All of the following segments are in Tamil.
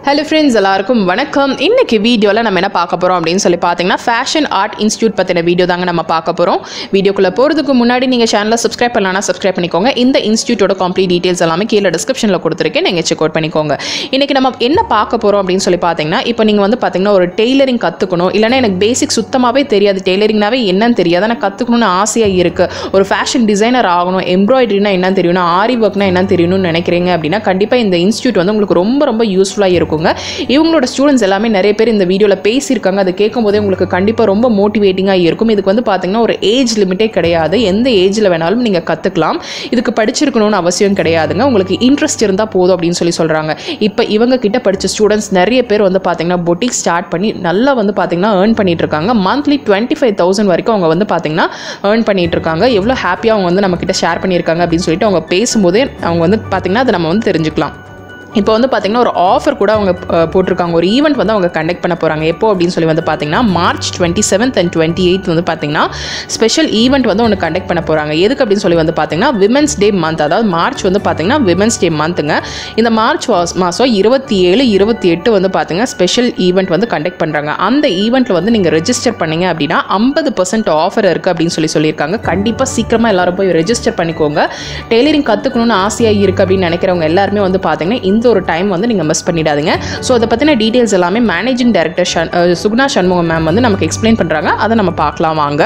ஹலோ ஃப்ரெண்ட்ஸ் எல்லாருக்கும் வணக்கம் இன்னைக்கு வீடியோவில் நம்ம என்ன பார்க்க போகிறோம் அப்படின்னு சொல்லி பார்த்தீங்கன்னா ஃபேஷன் ஆர்ட் இன்ஸ்டியூட் பற்றின வீடியோ தாங்க நம்ம பார்க்க போகிறோம் வீடியோக்குள்ளே போகிறதுக்கு முன்னாடி நீங்கள் சேனலை சப்ஸ்கிரைப் பண்ணலாம்னா சப்ஸ்கிரைப் பண்ணிக்கோங்க இந்த இன்ஸ்டியூட்டோட கம்ப்ளீட் டீட்டெயில்ஸ் எல்லாமே கீழே டிஸ்கிரிப்ஷனில் கொடுத்துருக்கேன் நீங்கள் செக் அவுட் பண்ணிக்கோங்க இன்றைக்கி நம்ம என்ன பார்க்க போகிறோம் அப்படின்னு சொல்லி பார்த்தீங்கன்னா இப்போ நீங்கள் வந்து பார்த்தீங்கன்னா ஒரு டெய்லரிங் கற்றுக்கணும் இல்லைன்னா எனக்கு பேசிக் சுத்தமாகவே தெரியாது டெய்லரிங்னாவே என்னன்னு தெரியாது ஆனால் கற்றுக்கணும்னு ஆசையாக இருக்குது ஒரு ஃபேஷன் டிசைனர் ஆகணும் எம்ப்ராய்டரினா என்னன்னு தெரியணும் ஆரி ஒர்க்னா என்னன்னு தெரியணும்னு நினைக்கிறீங்க அப்படின்னா கண்டிப்பாக இந்த இன்ஸ்டியூட் வந்து உங்களுக்கு ரொம்ப ரொம்ப யூஸ்ஃபுல்லாக இருக்குங்க இவங்களோட ஸ்டூடெண்ட்ஸ் எல்லாமே நிறைய பேர் இந்த வீடியோவில் பேசியிருக்காங்க அதை கேட்கும்போதே உங்களுக்கு கண்டிப்பாக ரொம்ப மோட்டிவேட்டிங்காக இருக்கும் இதுக்கு வந்து பார்த்தீங்கன்னா ஒரு ஏஜ் லிமிட்டே கிடையாது எந்த ஏஜில் வேணாலும் நீங்கள் கற்றுக்கலாம் இதுக்கு படிச்சிருக்கணும்னு அவசியம் கிடையாதுங்க உங்களுக்கு இன்ட்ரெஸ்ட் இருந்தால் போதும் அப்படின்னு சொல்லி சொல்கிறாங்க இப்போ இவங்க கிட்ட படித்த ஸ்டூடெண்ட்ஸ் நிறைய பேர் வந்து பார்த்தீங்கன்னா பொட்டிக் ஸ்டார்ட் பண்ணி நல்லா வந்து பார்த்தீங்கன்னா ஏர்ன் பண்ணிட்டு இருக்காங்க மந்த்லி டுவெண்ட்டி ஃபைவ் தௌசண்ட் வரைக்கும் அவங்க வந்து பார்த்தீங்கன்னா ஏர்ன் பண்ணிட்டு இருக்காங்க எவ்வளோ ஹாப்பியாக அவங்க வந்து நம்ம கிட்ட ஷேர் பண்ணியிருக்காங்க அப்படின்னு சொல்லிட்டு அவங்க பேசும்போதே அவங்க வந்து பார்த்தீங்கன்னா அதை நம்ம வந்து தெரிஞ்சுக்கலாம் இப்போ வந்து பார்த்தீங்கன்னா ஒரு ஆஃபர் கூட அவங்க அஹ், போட்டிருக்காங்க ஒரு ஈவெண்ட் வந்து அவங்க கண்டக்ட் பண்ண போகிறாங்க எப்போ அப்படின்னு சொல்லி வந்து பார்த்தீங்கன்னா March twenty seventh and twenty eighth வந்து பார்த்தீங்கன்னா ஸ்பெஷல் ஈவெண்ட் வந்து ஒன்று கண்டக்ட் பண்ண போகிறாங்க எதுக்கு அப்படின்னு சொல்லி வந்து பார்த்தீங்கன்னா விமன்ஸ் டே மந்த் அதாவது மார்ச் வந்து பார்த்தீங்கன்னா விமன்ஸ் டே மந்த்துங்க இந்த மார்ச் வாஸ்- மாதம் இருபத்தி ஏழு இருபத்தி எட்டு வந்து பார்த்தீங்கன்னா ஸ்பெஷல் ஈவெண்ட் வந்து கண்டக்ட் பண்ணுறாங்க அந்த ஈவெண்ட்டில் வந்து நீங்கள் ரெஜிஸ்டர் பண்ணீங்க அப்படின்னா ஐம்பது பர்சன்ட் ஆஃபர் இருக்குது அப்படின்னு சொல்லி சொல்லியிருக்காங்க கண்டிப்பாக சீக்கிரமாக எல்லாரும் போய் ரெஜிஸ்டர் பண்ணிக்கோங்க டெய்லரிங் கற்றுக்கணும்னு ஆசையாக இருக்குது அப்படின்னு நினைக்கிறவங்க எல்லாருமே வந்து பார்த்தீங்கன்னா இந்த ஒரு டைம் வந்து நீங்கள் மிஸ் பண்ணிடாதீங்க ஸோ அதை பற்றின டீட்டெயில்ஸ் எல்லாமே மேனேஜிங் டைரக்டர் ஷன் அஹ் சுகுணா சண்முகம் மேம் வந்து நமக்கு எக்ஸ்பிளைன் பண்ணுறாங்க அதை நம்ம பார்க்கலாம் வாங்க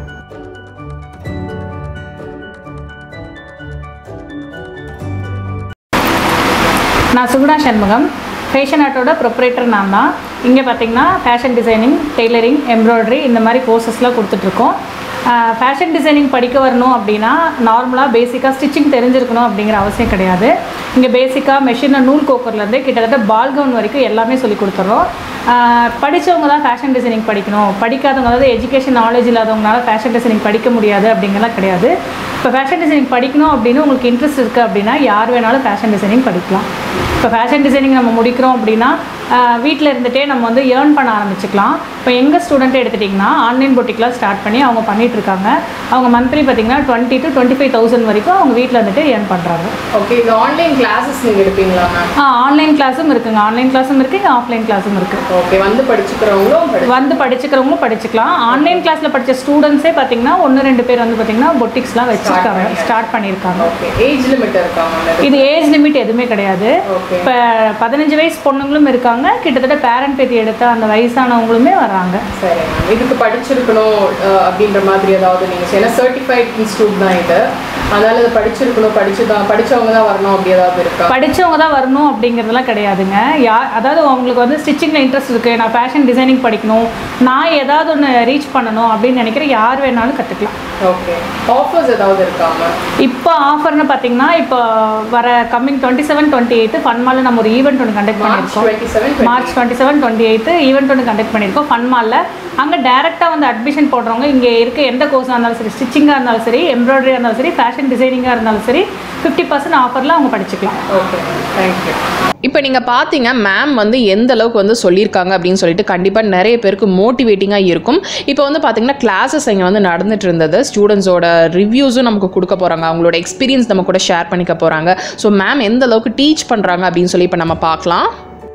நான் சுகுணா சண்முகம் ஃபேஷன் ஆர்ட்டோட ப்ரொப்ரேட்டர் நான் தான் இங்கே பார்த்தீங்கன்னா ஃபேஷன் டிசைனிங் டெய்லரிங் எம்ப்ராய்டரி இந்த மாதிரி கோர்சஸ்லாம் கொடுத்துட்ருக்கோம் ஃபேஷன் டிசைனிங் படிக்க வரணும் அப்படின்னா நார்மலாக பேசிக்காக ஸ்டிச்சிங் தெரிஞ்சிருக்கணும் அப்படிங்கிற அவசியம் கிடையாது இங்கே பேசிக்காக மெஷினை நூல் கோக்கர்லேருந்து கிட்டத்தட்ட பால் கவுன் வரைக்கும் எல்லாமே சொல்லி கொடுத்துட்றோம் படித்தவங்க தான் ஃபேஷன் டிசைனிங் படிக்கணும் படிக்காதவங்க அதாவது எஜுகேஷன் நாலேஜ் இல்லாதவங்களால ஃபேஷன் டிசைனிங் படிக்க முடியாது அப்படிங்கலாம் கிடையாது இப்போ ஃபேஷன் டிசைனிங் படிக்கணும் அப்படின்னு உங்களுக்கு இன்ட்ரெஸ்ட் இருக்குது அப்படின்னா யார் வேணாலும் ஃபேஷன் டிசைனிங் படிக்கலாம் இப்போ ஃபேஷன் டிசைனிங் நம்ம முடிக்கிறோம் அப்படின்னா வீட்டில் இருந்துகிட்டே நம்ம வந்து ஏர்ன் பண்ண ஆரம்பிச்சுக்கலாம் இப்போ எங்கள் ஸ்டூடெண்ட்டை எடுத்துட்டிங்கன்னா ஆன்லைன் பொட்டிக்லாம் ஸ்டார்ட் பண்ணி அவங்க பண்ணிட்டு இருக்காங்க அவங்க மந்த்லி பார்த்தீங்கன்னா twenty to twenty five thousand வரைக்கும் அவங்க வீட்டில் இருந்துட்டு ஏர்ன் பண்ணுறாங்க ஓகே இந்த ஆன்லைன் கிளாஸஸ் நீங்கள் எடுப்பீங்களா மேம் ஆ ஆன்லைன் கிளாஸும் இருக்குங்க ஆன்லைன் கிளாஸும் இருக்குது ஆஃப்லைன் கிளாஸும் இருக்குது ஓகே வந்து படிச்சுக்கிறவங்களும் வந்து படிச்சுக்கிறவங்களும் படிச்சுக்கலாம் ஆன்லைன் கிளாஸில் படித்த ஸ்டூடெண்ட்ஸே பார்த்தீங்கன்னா ஒன்று ரெண்டு பேர் வந்து பார்த்தீங்கன்னா பொட்டிக்ஸ்லாம் வச்சுருக்காங்க ஸ்டார்ட் பண்ணியிருக்காங்க ஓகே ஏஜ் லிமிட் இருக்காங்க இது ஏஜ் லிமிட் எதுவுமே கிடையாது ஓகே இப்போ பதினஞ்சு வயசு பொண்ணுங்களும் இருக்காங்க கிட்டத்தட்ட பேரண்ட் பேத்தி எடுத்த அந்த வயசானவங்களுமே வர்றாங்க சரி மேம் இதுக்கு படிச்சிருக்கணும் அஹ், அப்படின்ற மாதிரி ஏதாவது நீங்கள் ஏன்னா சர்டிஃபைட் இன்ஸ்டியூட் தான் இது அதனால இது படிச்சிருக்கணும் படிச்சு தான் படிச்சவங்க தான் வரணும் அப்படி ஏதாவது இருக்கா படிச்சவங்க தான் வரணும் அப்படிங்கிறதுலாம் கிடையாதுங்க யா அதாவது அவங்களுக்கு வந்து ஸ்டிச்சிங்கில் இன்ட்ரெஸ்ட் இருக்குது நான் ஃபேஷன் டிசைனிங் படிக்கணும் நான் ஏதாவது ஒன்று ரீச் பண்ணணும் அப்படின்னு நினைக்கிற யார் வேணாலும் கற்றுக்கலாம் ஓகே ஆஃபர்ஸ் ஏதாவது இருக்கா மேம் இப்போ ஆஃபர்னு பார்த்தீங்கன்னா இப்போ வர coming twenty seven twenty eighth ஃபன்மாலில் நம்ம ஒரு ஈவெண்ட் ஒன்று கண்டக்ட் மார்ச் பண்ணியிருக்கோம் twenty seven March twenty seven twenty eighth event ஒன்று கண்டக்ட் பண்ணியிருக்கோம் ஃபன் மாலில் அங்கே டேரெக்டாக வந்து அட்மிஷன் போடுறவங்க இங்கே இருக்க எந்த கோர்ஸாக இருந்தாலும் சரி ஸ்டிச்சிங்காக இருந்தாலும் சரி எம்ப்ராய்டரியாக இருந்தாலும் சரி ஃபேஷன் டிசைனிங்காக இருந்தாலும் சரி ஃபிஃப்டி பர்சன்ட் ஆஃபரில் அவங்க படிச்சுக்கலாம் ஓகே தேங்க்யூ இப்போ நீங்கள் பார்த்தீங்க மேம் வந்து எந்த அளவுக்கு வந்து சொல்லியிருக்காங்க அப்படின்னு சொல்லிட்டு கண்டிப்பாக நிறைய பேருக்கு மோட்டிவேட்டிங்காக இருக்கும் இப்போ வந்து பார்த்தீங்கன்னா கிளாஸஸ் இங்கே வந்து நடந்துட்டு இருந்தது ஸ்டூடெண்ட்ஸோட ரிவ்யூஸும் நமக்கு கொடுக்க போகிறாங்க அவங்களோட எக்ஸ்பீரியன்ஸ் நம்ம கூட ஷேர் பண்ணிக்க போகிறாங்க ஸோ மேம் எந்த அளவுக்கு டீச் பண்ணுறாங்க அப்படின்னு சொல்லி இப்போ நம்ம பார்க்கலாம்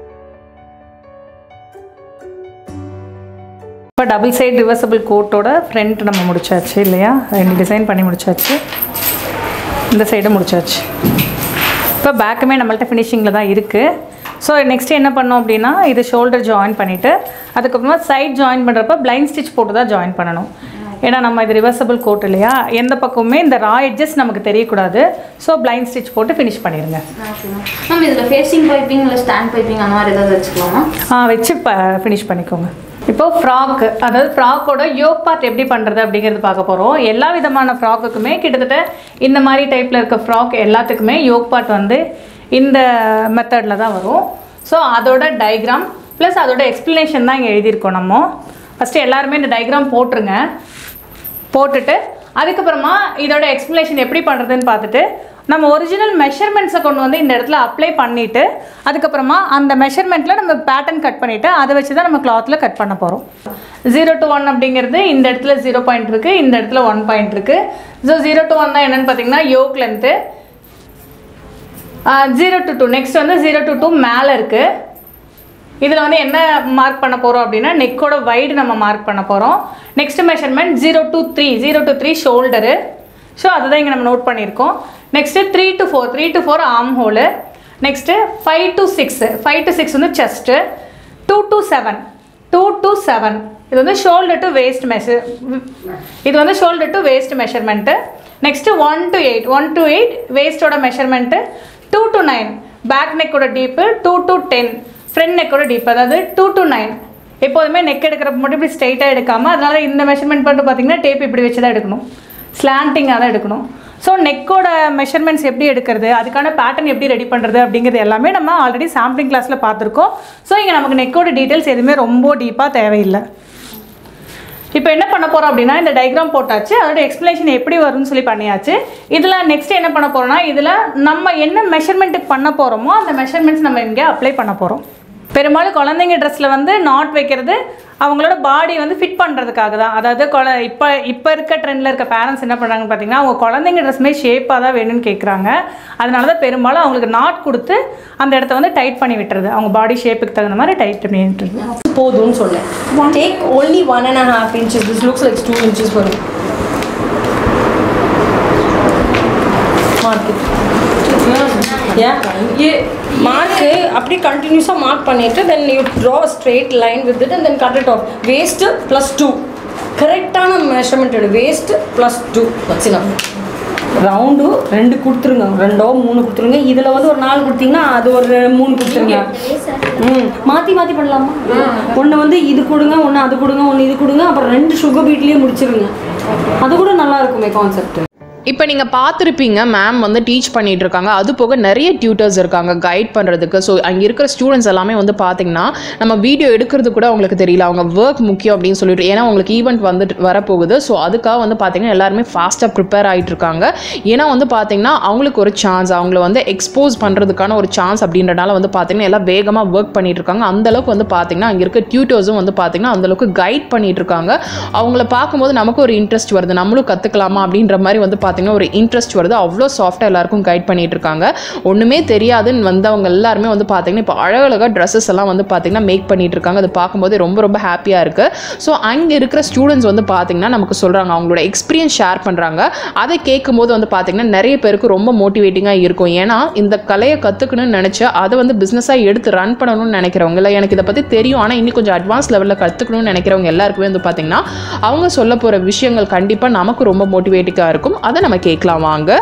இப்போ டபுள் சைடு ரிவர்சபிள் கோட்டோட ஃப்ரண்ட் நம்ம முடிச்சாச்சு இல்லையா ரெண்டு டிசைன் பண்ணி முடிச்சாச்சு இந்த சைடு முடிச்சாச்சு இப்போ பேக்குமே நம்மள்ட்ட ஃபினிஷிங்கில் தான் இருக்குது ஸோ நெக்ஸ்ட் என்ன பண்ணோம் அப்படின்னா இது ஷோல்டர் ஜாயின் பண்ணிவிட்டு அதுக்கப்புறமா சைட் ஜாயின் பண்ணுறப்ப பிளைண்ட் ஸ்டிச் போட்டு தான் ஜாயின் பண்ணணும் ஏன்னா நம்ம இது ரிவர்சபிள் கோட் இல்லையா எந்த பக்கமுமே இந்த ரா எட்ஜஸ் நமக்கு தெரியக்கூடாது ஸோ பிளைண்ட் ஸ்டிச் போட்டு ஃபினிஷ் பண்ணிடுங்க மேம் இதில் ஃபேஸிங் பைப்பிங் இல்லை ஸ்டாண்ட் பைப்பிங் அந்த மாதிரி ஏதாவது வச்சுக்கலாமா ஆ வச்சு ப ஃபினிஷ் பண்ணிக்கோங்க இப்போ ஃப்ராக் அதாவது ஃப்ராக்கோட யோக் பார்ட் எப்படி பண்ணுறது அப்படிங்கிறது பார்க்க போகிறோம் எல்லா விதமான ஃப்ராக்குக்குமே கிட்டத்தட்ட இந்த மாதிரி டைப்பில் இருக்க ஃப்ராக் எல்லாத்துக்குமே யோக் பார்ட் வந்து இந்த மெத்தடில் தான் வரும் ஸோ அதோட டயக்ராம் ப்ளஸ் அதோட எக்ஸ்ப்ளனேஷன் தான் இங்கே எழுதியிருக்கோம் நம்ம ஃபஸ்ட்டு எல்லாருமே இந்த டயக்ராம் போட்டுருங்க போட்டுட்டு அதுக்கப்புறமா இதோட எக்ஸ்ப்ளனேஷன் எப்படி பண்ணுறதுன்னு பார்த்துட்டு நம்ம ஒரிஜினல் மெஷர்மெண்ட்ஸை கொண்டு வந்து இந்த இடத்துல அப்ளை பண்ணிவிட்டு அதுக்கப்புறமா அந்த மெஷர்மெண்ட்டில் நம்ம பேட்டர்ன் கட் பண்ணிவிட்டு அதை வச்சு தான் நம்ம கிளாத்தில் கட் பண்ண போகிறோம் ஜீரோ டு ஒன் அப்படிங்கிறது இந்த இடத்துல ஜீரோ பாயிண்ட் இருக்குது இந்த இடத்துல ஒன் பாயிண்ட் இருக்குது ஸோ ஜீரோ டு ஒன் தான் என்னென்னு பார்த்தீங்கன்னா yoke length zero to two next வந்து ஜீரோ டு டூ மேலே இருக்குது இதில் வந்து என்ன மார்க் பண்ண போகிறோம் அப்படின்னா நெக்கோட வைடு நம்ம மார்க் பண்ண போகிறோம் next measurement zero to three zero to three shoulder so அதுதான் இங்கே நம்ம நோட் பண்ணியிருக்கோம் next three to four three to four arm hole next five to six five to six வந்து chest two to seven two to seven இது வந்து ஷோல்டர் டு வேஸ்ட் மெஷர் இது வந்து shoulder to waist measurement next one to eight one to eight வேஸ்ட்டோட measurement two to nine back நெக்கோட டீப்பு டூ டு டென் ஃப்ரண்ட் நெக்கோட டீப் அதாவது டூ டு நைன் எப்போதுமே நெக் எடுக்கிறப்ப மட்டும் இப்படி ஸ்ட்ரைட்டாக எடுக்காமல் அதனால இந்த மெஷர்மெண்ட் பண்ணிட்டு பார்த்தீங்கன்னா டேப் இப்படி வச்சு தான் எடுக்கணும் ஸ்லாண்டிங்காக தான் எடுக்கணும் ஸோ நெக்கோட மெஷர்மெண்ட்ஸ் எப்படி எடுக்கிறது அதுக்கான பேட்டர்ன் எப்படி ரெடி பண்ணுறது அப்படிங்கிறது எல்லாமே நம்ம ஆல்ரெடி சாம்பிளிங் கிளாஸில் பார்த்துருக்கோம் ஸோ இங்கே நமக்கு நெக்கோட டீட்டெயில்ஸ் எதுவுமே ரொம்ப டீப்பாக தேவையில்லை இப்போ என்ன பண்ண போகிறோம் அப்படின்னா இந்த டயக்ராம் போட்டாச்சு அதோட எக்ஸ்ப்ளனேஷன் எப்படி வரும்னு சொல்லி பண்ணியாச்சு இதில் நெக்ஸ்ட் என்ன பண்ண போகிறோம்னா இதில் நம்ம என்ன மெஷர்மெண்ட்டுக்கு பண்ண போகிறோமோ அந்த மெஷர்மெண்ட்ஸ் நம்ம இங்கே அப்ளை பண்ண போகிறோம் பெரும்பாலும் குழந்தைங்க ட்ரெஸ்ஸில் வந்து நாட் வைக்கிறது அவங்களோட பாடி வந்து ஃபிட் பண்ணுறதுக்காக தான் அதாவது குழ இப்போ இப்போ இருக்க ட்ரெண்டில் இருக்க பேரண்ட்ஸ் என்ன பண்ணுறாங்கன்னு பார்த்தீங்கன்னா அவங்க குழந்தைங்க ட்ரெஸ்மே ஷேப்பாக தான் வேணும்னு கேட்குறாங்க அதனால தான் பெரும்பாலும் அவங்களுக்கு நாட் கொடுத்து அந்த இடத்த வந்து டைட் பண்ணி விட்டுறது அவங்க பாடி ஷேப்புக்கு தகுந்த மாதிரி டைட் பண்ணி விட்டுறது போதும்னு சொன்னேன் take only one and half inches this looks like two inches வரும் மார்க் மார்க்கு அப்படியே கண்டினியூஸாக மார்க் பண்ணிட்டு then you draw straight line with it and then cut it off waist plus two கரெக்டான மெஷர்மெண்ட் எடு வேஸ்ட்டு ப்ளஸ் டூ வச்சுனா ரவுண்டு ரெண்டு கொடுத்துருங்க ரெண்டோ மூணு கொடுத்துருங்க இதில் வந்து ஒரு நாலு கொடுத்தீங்கன்னா அது ஒரு மூணு கொடுத்துருங்க ம் மாற்றி மாற்றி பண்ணலாமா ஒன்று வந்து இது கொடுங்க ஒன்று அது கொடுங்க ஒன்று இது கொடுங்க அப்புறம் ரெண்டு சுகர் பீட்லேயே முடிச்சிருங்க அது கூட நல்லா இருக்குமே கான்செப்ட் இப்போ நீங்கள் பார்த்துருப்பீங்க மேம் வந்து டீச் பண்ணிட்டு இருக்காங்க அது போக நிறைய டியூட்டர்ஸ் இருக்காங்க கைட் பண்ணுறதுக்கு ஸோ அங்கே இருக்கிற ஸ்டூடெண்ட்ஸ் எல்லாமே வந்து பார்த்தீங்கன்னா நம்ம வீடியோ எடுக்கிறது கூட அவங்களுக்கு தெரியல அவங்க ஒர்க் முக்கியம் அப்படின்னு சொல்லிட்டு ஏன்னா அவங்களுக்கு ஈவெண்ட் வந்துட்டு வரப்போகுது ஸோ அதுக்காக வந்து பார்த்தீங்கன்னா எல்லாருமே ஃபாஸ்ட்டாக ப்ரிப்பேர் ஆகிட்டு இருக்காங்க ஏன்னா வந்து பார்த்தீங்கன்னா அவங்களுக்கு ஒரு சான்ஸ் அவங்கள வந்து எக்ஸ்போஸ் பண்ணுறதுக்கான ஒரு சான்ஸ் அப்படின்றனால வந்து பார்த்தீங்கன்னா எல்லாம் வேகமாக ஒர்க் பண்ணிட்டு இருக்காங்க அந்த அளவுக்கு வந்து பார்த்தீங்கன்னா அங்கே இருக்க டியூட்டர்ஸும் வந்து பார்த்தீங்கன்னா அந்த அளவுக்கு கைட் பண்ணிட்டு இருக்காங்க அவங்கள பார்க்கும்போது நமக்கு ஒரு இன்ட்ரெஸ்ட் வருது நம்மளும் கற்றுக்கலாமா அப்படின்ற மாதிரி வந்து பார்த்தீங்கன்னா ஒரு இன்ட்ரெஸ்ட் வருது அவ்வளோ சாஃப்டாக எல்லாருக்கும் கைட் பண்ணிட்டு இருக்காங்க ஒன்றுமே தெரியாதுன்னு வந்தவங்க எல்லாருமே வந்து பார்த்தீங்கன்னா இப்போ அழகழகாக ட்ரெஸ்ஸஸ் எல்லாம் வந்து பார்த்தீங்கன்னா மேக் பண்ணிட்டு இருக்காங்க அது பார்க்கும்போது ரொம்ப ரொம்ப ஹாப்பியாக இருக்குது ஸோ அங்கே இருக்கிற ஸ்டூடெண்ட்ஸ் வந்து பார்த்தீங்கன்னா நமக்கு சொல்கிறாங்க அவங்களோட எக்ஸ்பீரியன்ஸ் ஷேர் பண்ணுறாங்க அதை கேட்கும்போது வந்து பார்த்தீங்கன்னா நிறைய பேருக்கு ரொம்ப மோட்டிவேட்டிங்காக இருக்கும் ஏன்னா இந்த கலையை கற்றுக்கணும்னு நினச்சா அதை வந்து பிஸ்னஸாக எடுத்து ரன் பண்ணணும்னு நினைக்கிறவங்க இல்லை எனக்கு இதை பற்றி தெரியும் ஆனால் இன்னும் கொஞ்சம் அட்வான்ஸ் லெவலில் கற்றுக்கணும்னு நினைக்கிறவங்க எல்லாருக்குமே வந்து பார்த்தீங்கன்னா அவங்க சொல்ல போகிற விஷயங்கள் கண்டிப்பாக நமக்கு ரொம்ப மோட்டிவேட்டிங்காக இருக்கும் அதை நம்ம கேட்கலாம் வாங்க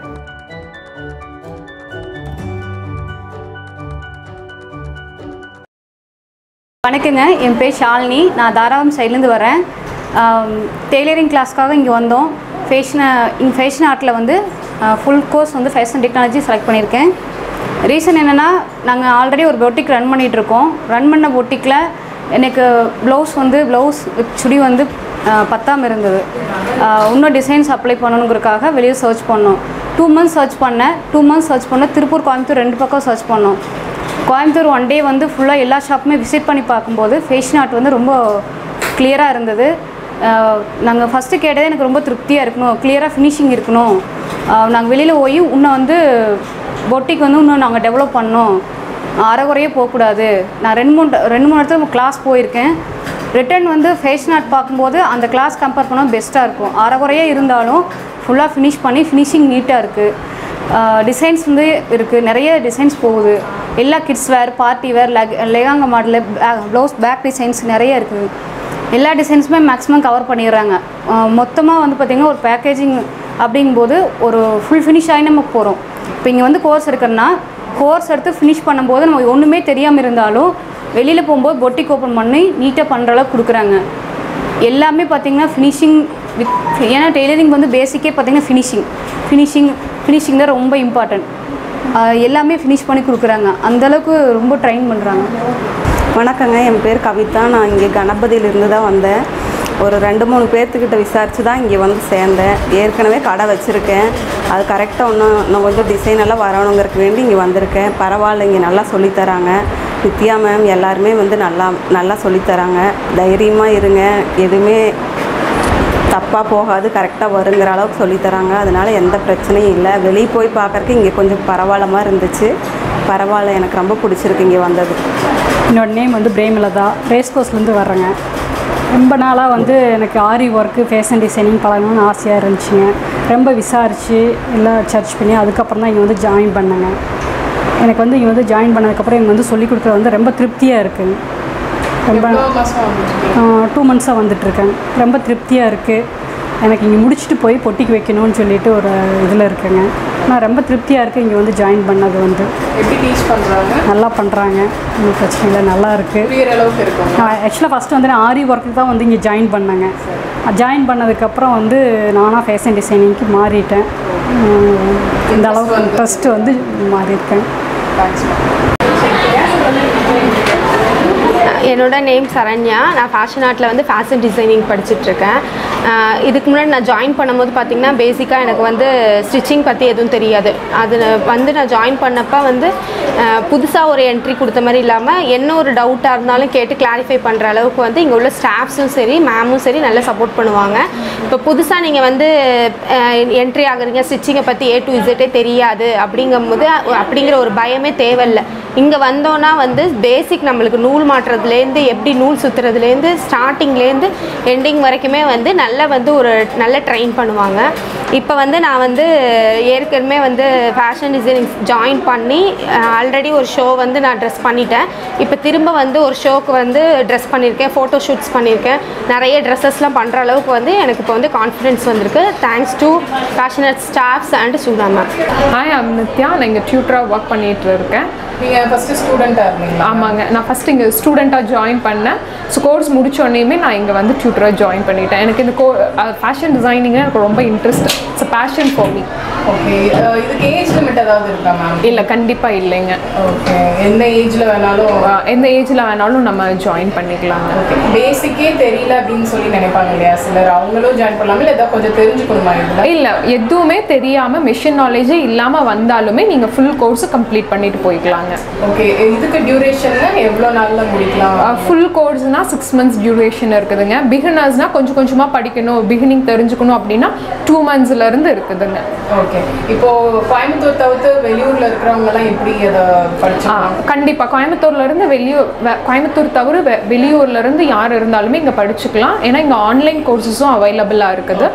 வணக்கங்க என் பேர் ஷாலினி நான் தாராபுரம் சைட்லேருந்து வரேன் டெய்லரிங் கிளாஸ்க்காக இங்கே வந்தோம் ஃபேஷனை இங்கே ஃபேஷன் ஆர்ட்டில் வந்து ஃபுல் கோர்ஸ் வந்து ஃபேஷன் டெக்னாலஜி செலக்ட் பண்ணியிருக்கேன் ரீசன் என்னென்னா நாங்கள் ஆல்ரெடி ஒரு பொட்டிக் ரன் பண்ணிகிட்ருக்கோம் ரன் பண்ண பொட்டிக்கில் எனக்கு ப்ளவுஸ் வந்து ப்ளவுஸ் சுடி வந்து அஹ், பத்தாம இருந்தது அஹ், இன்னும் டிசைன்ஸ் அப்ளை பண்ணணுங்கிறதுக்காக வெளியே சர்ச் பண்ணோம் டூ மந்த்ஸ் சர்ச் பண்ணேன் டூ மந்த்ஸ் சர்ச் பண்ணேன் திருப்பூர் கோயம்புத்தூர் ரெண்டு பக்கம் சர்ச் பண்ணோம் கோயம்புத்தூர் ஒன் டே வந்து ஃபுல்லாக எல்லா ஷாப்புமே விசிட் பண்ணி பார்க்கும்போது ஃபேஷன் ஆர்ட் வந்து ரொம்ப கிளியராக இருந்தது நாங்கள் ஃபஸ்ட்டு கேட்டதே எனக்கு ரொம்ப திருப்தியாக இருக்கணும் கிளியராக ஃபினிஷிங் இருக்கணும் நாங்கள் வெளியில் போய் இன்னும் வந்து பொட்டிக் வந்து இன்னும் நாங்கள் டெவலப் பண்ணோம் அறகுறையே போகக்கூடாது நான் ரெண்டு மூணு ரெண்டு மூணு இடத்துல கிளாஸ் போயிருக்கேன் ரிட்டர்ன் வந்து ஃபேஷன் ஆர்ட் பார்க்கும்போது அந்த கிளாஸ் கம்பேர் பண்ணால் பெஸ்ட்டாக இருக்கும் அறகுறையே இருந்தாலும் ஃபுல்லாக ஃபினிஷ் பண்ணி ஃபினிஷிங் நீட்டாக இருக்குது டிசைன்ஸ் வந்து இருக்குது நிறைய டிசைன்ஸ் போகுது எல்லா kids wear party wear leg லெகாங்க மாடலு ப்ளவுஸ் பேக் டிசைன்ஸ் நிறைய இருக்குது எல்லா டிசைன்ஸுமே மேக்ஸிமம் கவர் பண்ணிடுறாங்க மொத்தமாக வந்து பார்த்திங்கன்னா ஒரு பேக்கேஜிங் அப்படிங்கும்போது ஒரு ஃபுல் ஃபினிஷ் ஆகி நம்ம போகிறோம் இப்போ இங்கே வந்து கோர்ஸ் எடுக்கிறோன்னா கோர்ஸ் எடுத்து ஃபினிஷ் பண்ணும்போது நம்ம ஒன்றுமே தெரியாமல் இருந்தாலும் வெளியில் போகும்போது பொட்டிக் ஓப்பன் பண்ணி நீட்டாக பண்ணுற அளவுக்கு கொடுக்குறாங்க எல்லாமே பார்த்தீங்கன்னா ஃபினிஷிங் வித் ஏன்னா டெய்லரிங் வந்து பேசிக்கே பார்த்தீங்கன்னா ஃபினிஷிங் ஃபினிஷிங் ஃபினிஷிங் தான் ரொம்ப இம்பார்ட்டன்ட் எல்லாமே ஃபினிஷ் பண்ணி கொடுக்குறாங்க அந்தளவுக்கு ரொம்ப ட்ரைன் பண்ணுறாங்க வணக்கங்க என் பேர் கவிதா நான் இங்கே கணபதியிலிருந்து தான் வந்தேன் ஒரு ரெண்டு மூணு பேர்த்துக்கிட்ட விசாரித்து தான் இங்கே வந்து சேர்ந்தேன் ஏற்கனவே கடை வச்சுருக்கேன் அது கரெக்டாக இன்னும் இன்னும் கொஞ்சம் டிசைன் எல்லாம் வரணுங்கிறதுக்கு வேண்டி இங்கே வந்திருக்கேன் பரவாயில்ல இங்கே நல்லா சொல்லித்தராங்க நித்யா மேம் எல்லாருமே வந்து நல்லா நல்லா சொல்லித்தராங்க தைரியமாக இருங்க எதுவுமே தப்பாக போகாது கரெக்டாக வருங்கிற அளவுக்கு சொல்லித்தராங்க அதனால் எந்த பிரச்சனையும் இல்லை வெளியே போய் பார்க்கறக்கு இங்கே கொஞ்சம் பரவாயில்லமாக இருந்துச்சு பரவாயில்ல எனக்கு ரொம்ப பிடிச்சிருக்கு இங்கே வந்தது என்னோட நேம் வந்து பிரேமலதா ரேஸ் கோர்ஸ்லேருந்து வர்றேங்க ரொம்ப நாளாக வந்து எனக்கு ஆரி ஒர்க்கு ஃபேஷன் டிசைனிங் பழகணும்னு ஆசையாக இருந்துச்சுங்க ரொம்ப விசாரித்து எல்லாம் சர்ச் பண்ணி அதுக்கப்புறம் தான் இங்கே வந்து ஜாயின் பண்ணேங்க எனக்கு வந்து இங்கே வந்து ஜாயின் பண்ணதுக்கப்புறம் இங்கே வந்து சொல்லிக் கொடுக்குறது வந்து ரொம்ப திருப்தியாக இருக்குங்க ரொம்ப டூ மந்த்ஸாக வந்துட்டுருக்கேன் ரொம்ப திருப்தியாக இருக்குது எனக்கு இங்கே முடிச்சுட்டு போய் பொட்டிக்கு வைக்கணும்னு சொல்லிட்டு ஒரு இதில் இருக்கேங்க நான் ரொம்ப திருப்தியாக இருக்குது இங்கே வந்து ஜாயின் பண்ணது வந்து எப்படி டீச் பண்ணுறாங்க நல்லா பண்ணுறாங்க ஒன்றும் பிரச்சனை இல்லை நல்லா இருக்குது புரியுற அளவுக்கு இருக்கும் நான் ஆக்சுவலாக ஃபஸ்ட்டு வந்து நான் ஆரி ஒர்க்கு தான் வந்து இங்கே ஜாயின் பண்ணேங்க ஜாயின் பண்ணதுக்கப்புறம் வந்து நானாக ஃபேஷன் டிசைனிங்க்கு மாறிட்டேன் உம், இந்த அளவுக்கு இன்ட்ரெஸ்ட் வந்து மாறியிருக்கேன் என்னோட நேம் சரண்யா நான் ஃபேஷன் ஆர்ட்டில் வந்து ஃபேஷன் டிசைனிங் படிச்சுட்ருக்கேன் இதுக்கு முன்னாடி நான் ஜாயின் பண்ணும்போது பார்த்திங்கன்னா பேசிக்காக எனக்கு வந்து ஸ்டிச்சிங் பற்றி எதுவும் தெரியாது அது வந்து நான் ஜாயின் பண்ணப்போ வந்து புதுசாக ஒரு என்ட்ரி கொடுத்த மாதிரி இல்லாமல் என்ன ஒரு டவுட்டாக இருந்தாலும் கேட்டு கிளாரிஃபை பண்ணுற அளவுக்கு வந்து இங்கே உள்ள ஸ்டாஃப்ஸும் சரி மேமும் சரி நல்லா சப்போர்ட் பண்ணுவாங்க இப்போ புதுசாக நீங்கள் வந்து என்ட்ரி ஆகுறீங்க ஸ்டிச்சிங்கை பற்றி ஏ டு இசட்டே தெரியாது அப்படிங்கும்போது அப்படிங்கிற ஒரு பயமே தேவையில்லை இங்கே வந்தோன்னா வந்து பேசிக் நம்மளுக்கு நூல் மாட்டுறதுலேருந்து எப்படி நூல் சுற்றுறதுலேருந்து ஸ்டார்டிங்லேருந்து எண்டிங் வரைக்குமே வந்து நல்லா வந்து ஒரு நல்ல ட்ரெயின் பண்ணுவாங்க இப்போ வந்து நான் வந்து ஏற்கனவே வந்து ஃபேஷன் டிசைனிங் ஜாயின் பண்ணி ஆல்ரெடி ஒரு ஷோ வந்து நான் ட்ரெஸ் பண்ணிட்டேன் இப்போ திரும்ப வந்து ஒரு ஷோக்கு வந்து ட்ரெஸ் பண்ணியிருக்கேன் ஃபோட்டோ ஷூட்ஸ் பண்ணியிருக்கேன் நிறைய ட்ரெஸ்ஸஸ்லாம் பண்ணுற அளவுக்கு வந்து எனக்கு இப்போ வந்து கான்ஃபிடென்ஸ் வந்திருக்கு thanks to fashion art staffs and Suda ma'am hi I'm Nithya நான் இங்கே டியூட்டராக ஒர்க் பண்ணிட்டு இருக்கேன் நீங்கள் ஃபஸ்ட்டு ஸ்டூடெண்ட்டாக இருந்தீங்களா ஆமாங்க நான் ஃபஸ்ட் இங்கே ஸ்டூடெண்ட்டாக ஜாயின் பண்ணேன் ஸோ கோர்ஸ் முடிச்சோடனேயுமே நான் இங்கே வந்து டியூட்டராக ஜாயின் பண்ணிட்டேன் எனக்கு இந்த கோ ஃபேஷன் டிசைனிங் எனக்கு ரொம்ப interest it's passion for me okay இதுக்கு ஏஜ் லிமிட் ஏதாவது இருக்கா மேம் இல்லை கண்டிப்பாக இல்லைங்க ஓகே எந்த ஏஜில் வேணாலும் அஹ் எந்த ஏஜில் வேணாலும் நம்ம ஜாயின் பண்ணிக்கலாங்க ஓகே பேசிக்கே தெரியல அப்படின்னு சொல்லி நினைப்பாங்க இல்லையா சிலர் அவங்களும் ஜாயின் பண்ணலாமா இல்லை ஏதாவது கொஞ்சம் தெரிஞ்சுக்கணுமா இதில் இல்லை எதுவுமே தெரியாமல் மிஷின் நாலேஜே இல்லாமல் வந்தாலுமே நீங்கள் ஃபுல் கோர்ஸ் கம்ப்ளீட் பண்ணிட்டு போய்க்கலாங்க ஓகே இதுக்கு டியூரேஷன்னா எவ்வளோ நாளில் முடிக்கலாம் ஃபுல் கோர்ஸ்னால் சிக்ஸ் மந்த்ஸ் டியூரேஷன் இருக்குதுங்க பிகினர்ஸ்னால் கொஞ்சம் கொஞ்சமாக படிக்கணும் பிகினிங் தெரிஞ்சுக்கணும் அப்படின்னா டூ மந்த்ஸ்லேருந்து இருக்குதுங்க ஓகே இப்போ கோயம்புத்தூர் தவிர்த்து வெளியூர்ல இருக்கிறவங்க எல்லாம் எப்படி அதை படிச்சுக்கலாம் கண்டிப்பாக கோயம்புத்தூர்லேருந்து வெளியூர் வெ- கோயம்புத்தூர் தவிர வெ- வெளியூர்லேருந்து யார் இருந்தாலுமே இங்கே படிச்சுக்கலாம் ஏன்னா இங்கே ஆன்லைன் கோர்சஸும் அவைலபிளாக இருக்குது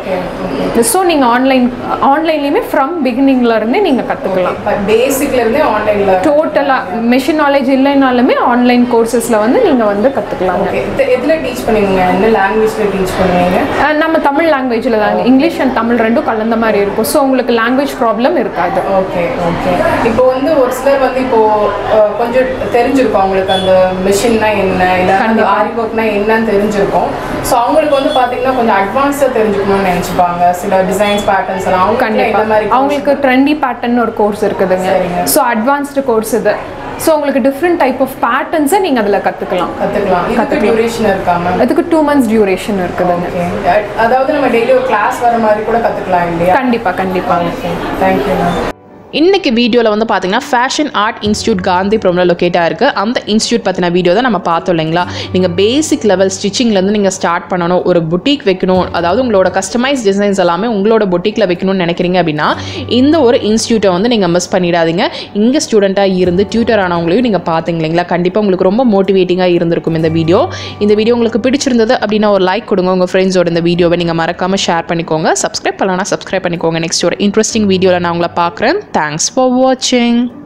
ஸோ நீங்கள் ஆன்லைன் ஆன்லைன்லேயுமே ஃப்ரம் பிகினிங்லேருந்தே நீங்கள் கற்றுக்கலாம் பேசிக்ல இருந்தே ஆன்லைன்ல டோட்டலாக மெஷின் நாலேஜ் இல்லைனாலுமே ஆன்லைன் கோர்சஸில் வந்து நீங்கள் வந்து கற்றுக்கலாங்க ஓகே எதுல டீச் பண்ணுவீங்க என்ன லாங்குவேஜ்ல டீச் பண்ணுவீங்க அஹ் நம்ம தமிழ் லாங்குவேஜில் தாங்க இங்கிலீஷ் அண்ட் தமிழ் ரெண்டும் கலந்த மாதிரி இருக்கும் ஸோ உங்களுக்கு லாங்குவேஜ் ப்ராப்ளம் இருக்காது ஓகே ஓகே இப்போ வந்து ஒரு சிலர் வந்து இப்போ அஹ், கொஞ்சம் தெரிஞ்சிருக்கும் அவங்களுக்கு அந்த மிஷின்னா என்ன இல்லை அந்த கண்டிப்பா. ஆரி ஒர்க்னா என்னன்னு தெரிஞ்சிருக்கும் ஸோ அவங்களுக்கு வந்து பார்த்தீங்கன்னா கொஞ்சம் அட்வான்ஸாக தெரிஞ்சுக்கணும்னு நினச்சிப்பாங்க சில டிசைன்ஸ் பேட்டர்ன்ஸ் எல்லாம் அவங்க கண்டிப்பா இந்த மாதிரி அவங்களுக்கு ட்ரெண்டி பேட்டர்ன் ஒரு கோர்ஸ் இருக்குதுங்க சரிங்க. ஸோ அட்வான்ஸ்டு கோர்ஸ் இது ஸோ உங்களுக்கு டிஃப்ரெண்ட் டைப் ஆஃப் பேட்டர்ன்ஸை நீங்கள் அதில் கற்றுக்கலாம் கற்றுக்கலாம் இதுக்கு டியூரேஷன் இருக்கா மேம் அதுக்கு டூ மந்த்ஸ் டியூரேஷன் இருக்குதுங்க ஓகே அதாவது நம்ம டெய்லி ஒரு கிளாஸ் வர மாதிரி கூட கற்றுக்கலாம் இல்லையா கண்டிப்பாக கண்டிப்பாங்க தேங்க்யூ மேம் இன்னைக்கு வீடியோவில் வந்து பார்த்தீங்கன்னா ஃபேஷன் ஆர்ட் இன்ஸ்டியூட் காந்திபுரமில் லொக்கேட்டாக இருக்குது அந்த இன்ஸ்டியூட் பற்றின வீடியோ தான் நம்ம பார்த்தோம் இல்லைங்களா நீங்கள் பேசிக் லெவல் ஸ்டிச்சிங்லேருந்து நீங்கள் ஸ்டார்ட் பண்ணணும் ஒரு புட்டிக் வைக்கணும் அதாவது உங்களோட கஸ்டமைஸ் டிசைன்ஸ் எல்லாமே உங்களோட புட்டிக்கில் வைக்கணும்னு நினைக்கிறீங்க அப்படின்னா இந்த ஒரு இன்ஸ்டியூட்டை வந்து நீங்கள் மிஸ் பண்ணிடாதீங்க இங்கே ஸ்டூடெண்ட்டாக இருந்து டியூட்டர் ஆனவங்களையும் நீங்கள் பார்த்தீங்க இல்லைங்களா கண்டிப்பாக உங்களுக்கு ரொம்ப மோட்டிவேட்டிங்காக இருந்திருக்கும் இந்த வீடியோ இந்த வீடியோ உங்களுக்கு பிடிச்சிருந்தது அப்படின்னா ஒரு லைக் கொடுங்க உங்கள் ஃப்ரெண்ட்ஸோட இந்த வீடியோவை நீங்கள் மறக்காமல் ஷேர் பண்ணிக்கோங்க சப்ஸ்கிரைப் பண்ணலாம் சப்ஸ்கிரைப் பண்ணிக்கோங்க நெக்ஸ்ட் ஒரு இன்ட்ரெஸ்டிங் வீடியோவில் நான் உங்களை பார்க்குறேன் தேங்க்ஸ் ஃபார் வாட்சிங்